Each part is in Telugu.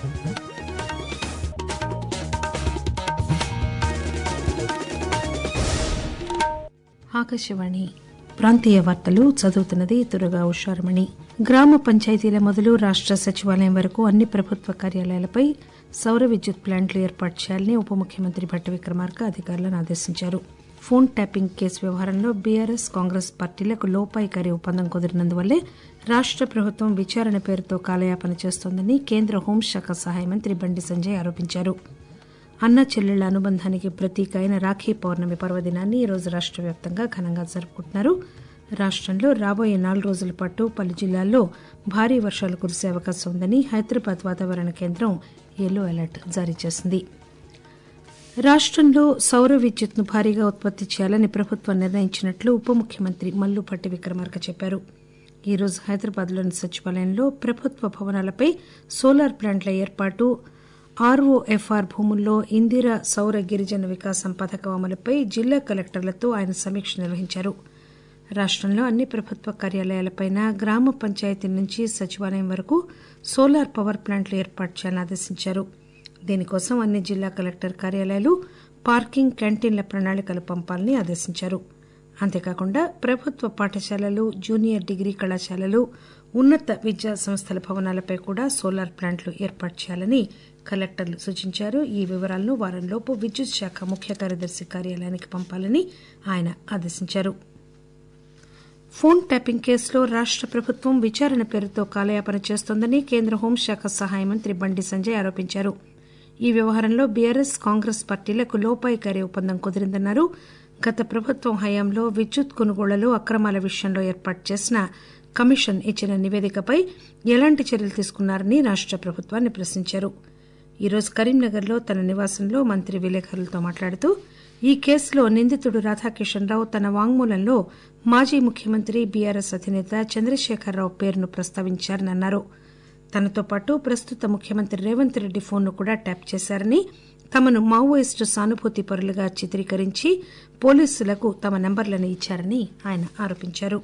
ఆకాశవాణి ప్రాంతీయ వార్తలు చదువుతున్నది దుర్గా ఉషారమణి గ్రామ పంచాయతీల మొదలు రాష్ట సచివాలయం వరకు అన్ని ప్రభుత్వ కార్యాలయాలపై సౌర విద్యుత్ ప్లాంట్లు ఏర్పాటు చేయాలని ఉప ముఖ్యమంత్రి భట్టి విక్రమార్క అధికారులను ఆదేశించారు ఫోన్ ట్యాపింగ్ కేసు వ్యవహారంలో బీఆర్ఎస్ కాంగ్రెస్ పార్టీలకు లోపాయికారి ఒప్పందం కుదిరినందువల్లే రాష్ట ప్రభుత్వం విచారణ పేరుతో కాలయాపన చేస్తోందని కేంద్ర హోంశాఖ సహాయ మంత్రి బండి సంజయ్ ఆరోపించారు అన్న చెల్లెళ్ల అనుబంధానికి ప్రతీక అయిన రాఖీ పౌర్ణమి పర్వదినాన్ని ఈరోజు రాష్ట వ్యాప్తంగా ఘనంగా జరుపుకుంటున్నారు రాష్టంలో రాబోయే నాలుగు రోజుల పాటు పలు జిల్లాల్లో భారీ వర్షాలు కురిసే అవకాశం ఉందని హైదరాబాద్ వాతావరణ కేంద్రం ఎల్లో అలర్ట్ జారీ చేసింది రాష్టంలో సౌర విద్యుత్ను భారీగా ఉత్పత్తి చేయాలని ప్రభుత్వం నిర్ణయించినట్లు ఉప ముఖ్యమంత్రి మల్లుపట్టి విక్రమార్క చెప్పారు ఈ రోజు హైదరాబాద్లోని సచివాలయంలో ప్రభుత్వ భవనాలపై సోలార్ ప్లాంట్ల ఏర్పాటు ఆర్ఓఎఫ్ఆర్ భూముల్లో ఇందిరా సౌర గిరిజన వికాసం పథకం అమలుపై జిల్లా కలెక్టర్లతో ఆయన సమీక్ష నిర్వహించారు రాష్టంలో అన్ని ప్రభుత్వ కార్యాలయాలపైన గ్రామ పంచాయతీ నుంచి సచివాలయం వరకు సోలార్ పవర్ ప్లాంట్లు ఏర్పాటు చేయాలని ఆదేశించారు దీనికోసం అన్ని జిల్లా కలెక్టర్ కార్యాలయాలు పార్కింగ్ క్యాంటీన్ల ప్రణాళికలు పంపాలని ఆదేశించారు అంతేకాకుండా ప్రభుత్వ పాఠశాలలు జూనియర్ డిగ్రీ కళాశాలలు ఉన్నత విద్యా సంస్థల భవనాలపై కూడా సోలార్ ప్లాంట్లు ఏర్పాటు చేయాలని కలెక్టర్లు సూచించారు ఈ వివరాలను వారంలోపు విద్యుత్ శాఖ ముఖ్య కార్యదర్శి కార్యాలయానికి పంపాలని ఆయన ఆదేశించారు ఫోన్ ట్యాపింగ్ కేసులో రాష్ట ప్రభుత్వం విచారణ పేరుతో కాలయాపన చేస్తోందని కేంద్ర హోంశాఖ సహాయ మంత్రి బండి సంజయ్ ఆరోపించారు ఈ వ్యవహారంలో బీఆర్ఎస్ కాంగ్రెస్ పార్టీలకు లోపాయికారి ఒప్పందం కుదిరిందన్నారు గత ప్రభుత్వం హయాంలో విద్యుత్ కొనుగోళ్లలో అక్రమాల విషయంలో ఏర్పాటు చేసిన కమిషన్ ఇచ్చిన నివేదికపై ఎలాంటి చర్యలు తీసుకున్నారని రాష్ట ప్రభుత్వాన్ని ప్రశ్నించారు ఈరోజు కరీంనగర్లో తన నివాసంలో మంత్రి విలేకరులతో మాట్లాడుతూ ఈ కేసులో నిందితుడు రాధాకిషన్ రావు తన వాంగ్మూలంలో మాజీ ముఖ్యమంత్రి బీఆర్ఎస్ అధినేత చంద్రశేఖరరావు పేరును ప్రస్తావించారని అన్నారు తనతో పాటు ప్రస్తుత ముఖ్యమంత్రి రేవంత్ రెడ్డి ఫోన్ను కూడా ట్యాప్ చేశారని తమను మావోయిస్టు సానుభూతి పరులుగా చిత్రీకరించి పోలీసులకు తమ నంబర్లను ఇచ్చారని ఆయన ఆరోపించారు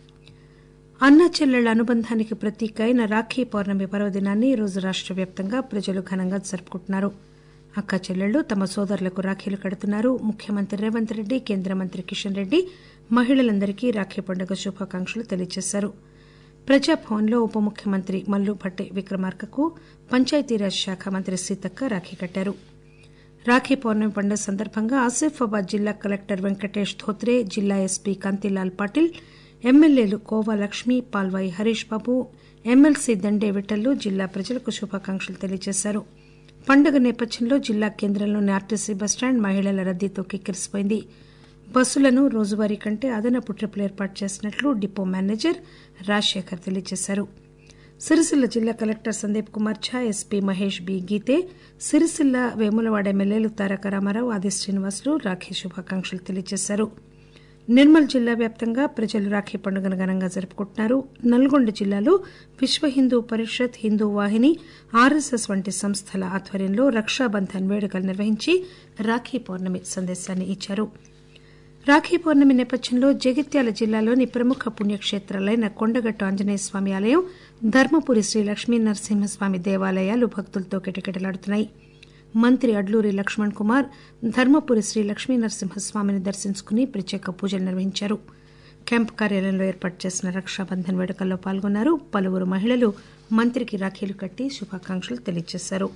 అన్నా చెల్లెళ్ల అనుబంధానికి ప్రతీక అయిన రాఖీ పౌర్ణమి పర్వదినాన్ని ఈరోజు రాష్ట వ్యాప్తంగా ప్రజలు ఘనంగా జరుపుకుంటున్నారు అక్క చెల్లెళ్లు తమ సోదరులకు రాఖీలు కడుతున్నారు ముఖ్యమంత్రి రేవంత్ రెడ్డి కేంద్ర మంత్రి కిషన్ రెడ్డి మహిళలందరికీ రాఖీ పండుగ శుభాకాంక్షలు తెలియజేశారు ప్రజాభవన్లో ఉప ముఖ్యమంత్రి మల్లు భట్టి విక్రమార్కకు పంచాయతీరాజ్ శాఖ మంత్రి సీతక్క రాఖీ కట్టారు రాఖీ పౌర్ణమి పండుగ సందర్భంగా ఆసిఫాబాద్ జిల్లా కలెక్టర్ వెంకటేష్ ధోత్రే జిల్లా SP Kantilal Patil MLAs Kova Lakshmi Palvai Harish Babu MLC Dande విఠల్లు జిల్లా ప్రజలకు శుభాకాంక్షలు తెలియజేశారు పండుగ నేపథ్యంలో జిల్లా కేంద్రంలోని ఆర్టీసీ బస్టాండ్ మహిళల రద్దీతో కిక్కిరిసిపోయింది బస్సులను రోజువారీ కంటే అదనపు ట్రిప్పులు ఏర్పాటు చేసినట్లు డిపో మేనేజర్ రాజశేఖర్ తెలియజేశారు సిరిసిల్ల జిల్లా collector Sandeep Kumar Jha SP Mahesh B Geete Sircilla Vemulawada MLAs Taraka Ramarao ఆది శ్రీనివాసులు రాఖీ శుభాకాంక్షలు తెలియజేశారు నిర్మల్ జిల్లా వ్యాప్తంగా ప్రజలు రాఖీ పండుగను ఘనంగా జరుపుకుంటున్నారు నల్గొండ జిల్లాలో విశ్వ హిందూ పరిషత్ హిందూ వాహిని ఆర్ఎస్ఎస్ వంటి సంస్థల ఆధ్వర్యంలో రక్షాబంధన్ వేడుకలు నిర్వహించి రాఖీ పౌర్ణమి సందేశాన్ని ఇచ్చారు రాఖీ పౌర్ణమి నేపథ్యంలో జగిత్యాల జిల్లాలోని ప్రముఖ పుణ్యక్షేత్రాలైన కొండగట్టు ఆంజనేయ స్వామి ఆలయం ధర్మపురి శ్రీ లక్ష్మీ నరసింహస్వామి దేవాలయాలు భక్తులతో కిటకిటలాడుతున్నాయి మంత్రి అడ్లూరి లక్ష్మణ్ కుమార్ ధర్మపురి శ్రీ లక్ష్మీ నరసింహస్వామిని దర్శించుకుని ప్రత్యేక పూజలు నిర్వహించారు క్యాంపు కార్యాలయంలో ఏర్పాటు చేసిన రక్షాబంధన్ వేడుకల్లో పాల్గొన్నారు పలువురు మహిళలు మంత్రికి రాఖీలు కట్టి శుభాకాంక్షలు తెలియజేశారు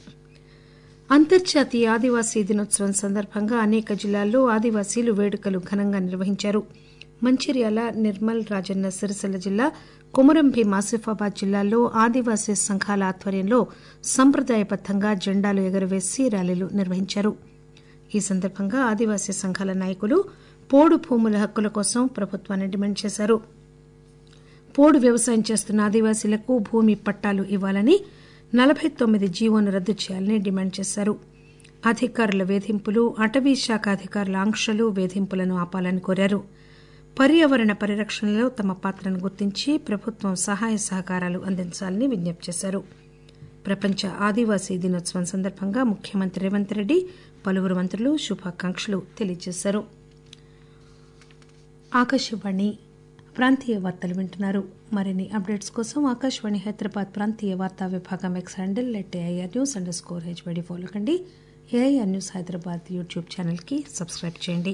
అంతర్జాతీయ ఆదివాసీ దినోత్సవం సందర్భంగా అనేక జిల్లాల్లో ఆదివాసీలు వేడుకలు ఘనంగా నిర్వహించారు మంచిర్యాల నిర్మల్ రాజన్న సిరిసిల్ల జిల్లా కొమురంభీం ఆసిఫాబాద్ జిల్లాల్లో ఆదివాసీ సంఘాల ఆధ్వర్యంలో సంప్రదాయబద్దంగా జెండాలు ఎగురవేసి ర్యాలీలు నిర్వహించారు ఈ సందర్భంగా ఆదివాసీ సంఘాల నాయకులు పోడు భూముల హక్కుల కోసం ప్రభుత్వాన్ని డిమాండ్ చేశారు పోడు వ్యవసాయం చేస్తున్న ఆదివాసీలకు భూమి పట్టాలు ఇవ్వాలని నలభై తొమ్మిది జీవోను రద్దు చేయాలని డిమాండ్ చేశారు అధికారుల వేధింపులు అటవీ శాఖ అధికారుల ఆంక్షలు వేధింపులను ఆపాలని కోరారు పర్యావరణ పరిరక్షణలో తమ పాత్రను గుర్తించి ప్రభుత్వం సహాయ సహకారాలు అందించాలని విజ్ఞప్తి చేశారు ప్రపంచ ఆదివాసీ దినోత్సవం సందర్భంగా ముఖ్యమంత్రి రేవంత్ రెడ్డి పలువురు మంత్రులు శుభాకాంక్షలు తెలియజేశారు ఆకాశవాణి ప్రాంతీయ వార్తలు వింటున్నారు మరిన్ని అప్డేట్స్ కోసం ఆకాశవాణి హైదరాబాద్ ప్రాంతీయ వార్తా విభాగం X handle at AIR news underscore HYD follow కండి ఏఐఆర్ న్యూస్ హైదరాబాద్ యూట్యూబ్ ఛానల్కి సబ్స్క్రైబ్ చేయండి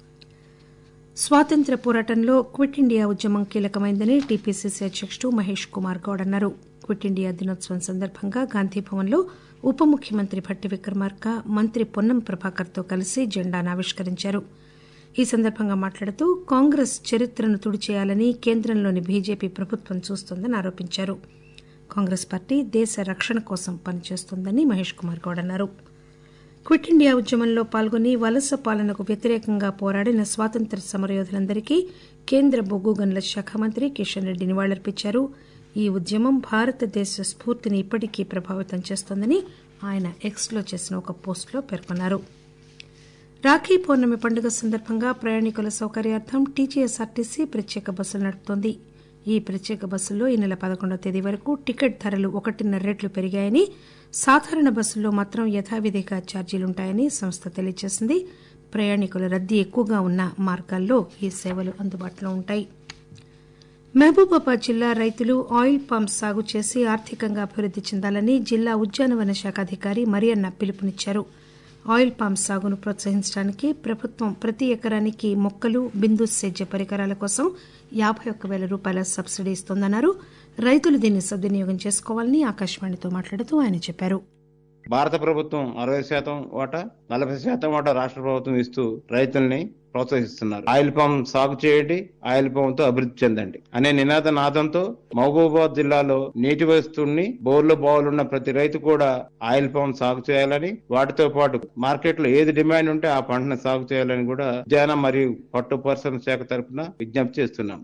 స్వాతంత్ర్య పోరాటంలో క్విట్ ఇండియా ఉద్యమం కీలకమైందని టీపీసీసీ అధ్యకుడు మహేష్ కుమార్ గౌడ్ అన్నారు క్విట్ ఇండియా దినోత్సవం సందర్భంగా గాంధీభవన్లో ఉప ముఖ్యమంత్రి భట్టి విక్రమార్క మంత్రి పొన్నం ప్రభాకర్తో కలిసి జెండాను ఆవిష్కరించారు ఈ సందర్భంగా మాట్లాడుతూ కాంగ్రెస్ చరిత్రను తుడిచేయాలని కేంద్రంలోని బీజేపీ ప్రభుత్వం చూస్తోందని ఆరోపించారు కాంగ్రెస్ పార్టీ దేశ రక్షణ కోసం పనిచేస్తోందని మహేష్ కుమార్ గౌడ్ అన్నారు క్విట్ ఇండియా ఉద్యమంలో పాల్గొని వలస పాలనకు వ్యతిరేకంగా పోరాడిన స్వాతంత్ర్య సమరయోధులందరికీ కేంద్ర బొగ్గు గనుల శాఖ మంత్రి కిషన్ రెడ్డి నివాళులర్పించారు ఈ ఉద్యమం భారతదేశ స్ఫూర్తిని ఇప్పటికీ ప్రభావితం చేస్తోందని ఆయన ఎక్స్లో చేసిన ఒక పోస్టులో పేర్కొన్నారు రాఖీ పౌర్ణమి పండుగ సందర్భంగా ప్రయాణికుల సౌకర్యార్థం టీజీఎస్ఆర్టీసీ ప్రత్యేక బస్సులు నడుపుతోంది ఈ ప్రత్యేక బస్సుల్లో ఈ నెల పదకొండవ తేదీ వరకు టికెట్ ధరలు ఒకటిన్నర రెట్లు పెరిగాయని సాధారణ బస్సుల్లో మాత్రం యథావిధిగా ఛార్జీలుంటాయని సంస్థ తెలియజేసింది ప్రయాణికుల రద్దీ ఎక్కువగా ఉన్న మార్గాల్లో ఈ సేవలు అందుబాటులో ఉంటాయి మహబూబాబాద్ జిల్లా రైతులు ఆయిల్ పామ్ సాగు చేసి ఆర్థికంగా అభివృద్ది చెందాలని జిల్లా ఉద్యానవన శాఖ అధికారి మరియన్న పిలుపునిచ్చారు ఆయిల్ పామ్ సాగును ప్రోత్సహించడానికి ప్రభుత్వం ప్రతి ఎకరానికి మొక్కలు బిందు సేద్య పరికరాల కోసం యాబై ఒక్క పేల రూపాయల సబ్సిడీ ఇస్తోందన్నారు రైతులు దీన్ని సద్వినియోగం చేసుకోవాలని ఆకాశవాణితో మాట్లాడుతూ ఆయన చెప్పారు భారత ప్రభుత్వం అరవై శాతం వాటా నలభై శాతం వాటా రాష్ట్ర ప్రభుత్వం ఇస్తూ రైతుల్ని ప్రోత్సహిస్తున్నారు ఆయిల్ పామ్ సాగు చేయండి ఆయిల్ పామ్ తో అభివృద్ధి చెందండి అనే నినాద నాదంతో మహబూబాబాద్ జిల్లాలో నీటి వస్తువుల్ని బోర్లు బావులున్న ప్రతి రైతు కూడా ఆయిల్ పామ్ సాగు చేయాలని వాటితో పాటు మార్కెట్ లో ఏది డిమాండ్ ఉంటే ఆ పంటను సాగు చేయాలని కూడా ఉద్యాన మరియు పట్టు పరిశ్రమ శాఖ తరఫున విజ్ఞప్తి చేస్తున్నాం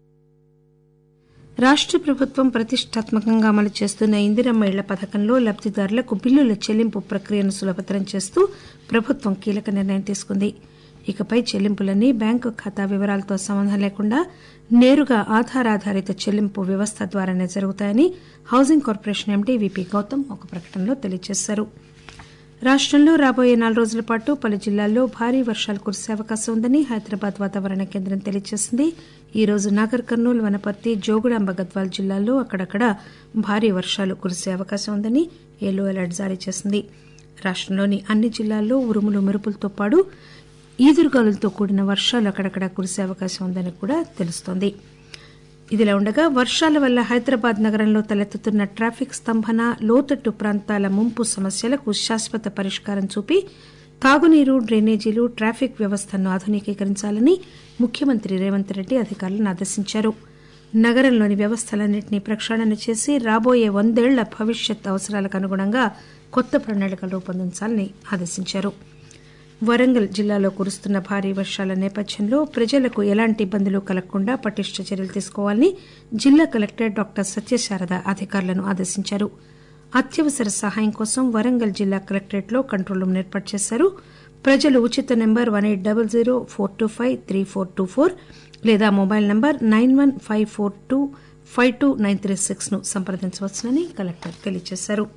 రాష్ట ప్రభుత్వం ప్రతిష్టాత్మకంగా అమలు చేస్తున్న ఇందిరమ్మ ఇళ్ల పథకంలో లబ్దిదారులకు బిల్లుల చెల్లింపు ప్రక్రియను సులభతరం చేస్తూ ప్రభుత్వం కీలక నిర్ణయం తీసుకుంది ఇకపై చెల్లింపులన్నీ బ్యాంకు ఖాతా వివరాలతో సంబంధం లేకుండా నేరుగా ఆధార్ ఆధారిత చెల్లింపు వ్యవస్థ ద్వారానే జరుగుతాయని housing corporation MD VP Gautam ఒక ప్రకటనలో తెలియజేశారు రాష్టంలో రాబోయే నాలుగు రోజుల పాటు పలు జిల్లాల్లో భారీ వర్షాలు కురిసే అవకాశం ఉందని హైదరాబాద్ వాతావరణ కేంద్రం తెలియజేసింది ఈ రోజు నాగర్ కర్నూలు వనపర్తి జోగుడాంబ గద్వాల్ జిల్లాల్లో అక్కడక్కడ భారీ వర్షాలు కురిసే అవకాశం ఉందని ఎల్లో అలర్ట్ జారీ చేసింది రాష్టంలోని అన్ని జిల్లాల్లో ఉరుములు మెరుపులతో పాటు ఈదురుగాలులతో కూడిన వర్షాలు అక్కడక్కడ కురిసే అవకాశం ఉందని కూడా తెలుస్తోంది ఇదిలా ఉండగా వర్షాల వల్ల హైదరాబాద్ నగరంలో తలెత్తుతున్న ట్రాఫిక్ స్తంభన లోతట్టు ప్రాంతాల ముంపు సమస్యలకు శాశ్వత పరిష్కారం చూపి తాగునీరు డ్రైనేజీలు ట్రాఫిక్ వ్యవస్థను ఆధునికీకరించాలని ముఖ్యమంత్రి రేవంత్ రెడ్డి అధికారులను ఆదేశించారు నగరంలోని వ్యవస్థలన్నింటినీ ప్రక్షాళన చేసి రాబోయే వందేళ్ల భవిష్యత్ అవసరాలకు అనుగుణంగా కొత్త ప్రణాళికలు రూపొందించాలని ఆదేశించారు వరంగల్ జిల్లాలో కురుస్తున్న భారీ వర్షాల నేపథ్యంలో ప్రజలకు ఎలాంటి ఇబ్బందులు కలగకుండా పటిష్ట చర్యలు తీసుకోవాలని జిల్లా కలెక్టర్ డాక్టర్ సత్యశారద అధికారులను ఆదేశించారు అత్యవసర సహాయం కోసం వరంగల్ జిల్లా కలెక్టరేట్లో కంట్రోల్ రూమ్ ఏర్పాటు చేశారు ప్రజలు ఉచిత number one eight double zero four two five three four two four లేదా mobile number nine one five four two five two nine three six ను సంప్రదించవచ్చునని కలెక్టర్ తెలియజేశారు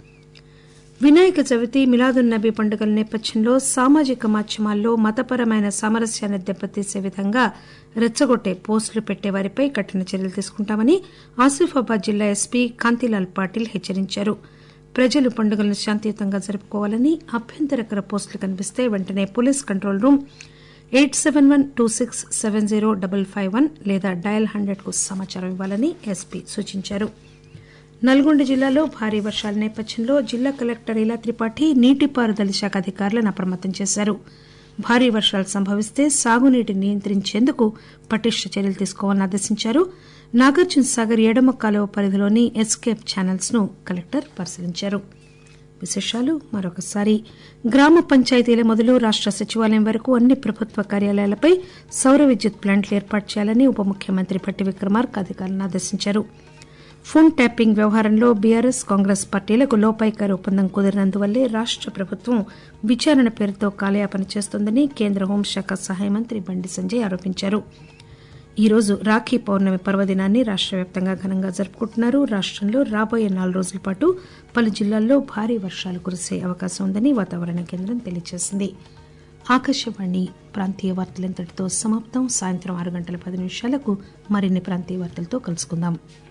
వినాయక చవితి మిలాదున్ నబీ పండుగల నేపథ్యంలో సామాజిక మాధ్యమాల్లో మతపరమైన సామరస్యాన్ని దెబ్బతీసే విధంగా రెచ్చగొట్టే పోస్టులు పెట్టే వారిపై కఠిన చర్యలు తీసుకుంటామని ఆసిఫాబాద్ జిల్లా ఎస్పీ కాంతిలాల్ పాటిల్ హెచ్చరించారు ప్రజలు పండుగలను శాంతియుతంగా జరుపుకోవాలని అభ్యంతరకర పోస్టులు కనిపిస్తే వెంటనే police control room eight seven one two six seven zero double five one లేదా డయల్ హండ్రెడ్ కు సమాచారం ఇవ్వాలని ఎస్పీ సూచించారు నల్గొండ జిల్లాలో భారీ వర్షాల నేపథ్యంలో జిల్లా కలెక్టర్ ఇలా త్రిపాఠి నీటిపారుదల శాఖ అధికారులను అప్రమత్తం చేశారు భారీ వర్షాలు సంభవిస్తే సాగునీటిని నియంత్రించేందుకు పటిష్ట చర్యలు తీసుకోవాలని ఆదేశించారు నాగార్జున సాగర్ ఎడమ కాలువ పరిధిలోని ఎస్కేప్ ఛానల్స్ ను కలెక్టర్ పరిశీలించారు విశేషాలు మరొకసారి గ్రామ పంచాయతీల మొదలు రాష్ట సచివాలయం వరకు అన్ని ప్రభుత్వ కార్యాలయాలపై సౌర విద్యుత్ ప్లాంట్లు ఏర్పాటు చేయాలని ఉప ముఖ్యమంత్రి భట్టి విక్రమార్క అధికారులను ఆదేశించారు ఫోన్ ట్యాపింగ్ వ్యవహారంలో బీఆర్ఎస్ కాంగ్రెస్ పార్టీలకు లోపాయికారి ఒప్పందం కుదిరినందువల్లే రాష్ట ప్రభుత్వం విచారణ పేరుతో కాలయాపన చేస్తోందని కేంద్ర హోంశాఖ సహాయ మంత్రి బండి సంజయ్ ఆరోపించారు ఈ రోజు రాఖీ పౌర్ణమి పర్వదినాన్ని రాష్ట వ్యాప్తంగా ఘనంగా జరుపుకుంటున్నారు రాష్టంలో రాబోయే నాలుగు రోజుల పాటు పలు జిల్లాల్లో భారీ వర్షాలు కురిసే అవకాశం ఉందని వాతావరణ కేంద్రం తెలియజేసింది ఆకాశవాణి ప్రాంతీయ వార్తలు ఇంతటితో సమాప్తం సాయంత్రం ఆరు గంటల పది నిమిషాలకు మరిన్ని ప్రాంతీయ వార్తలతో కలుసుకుందాం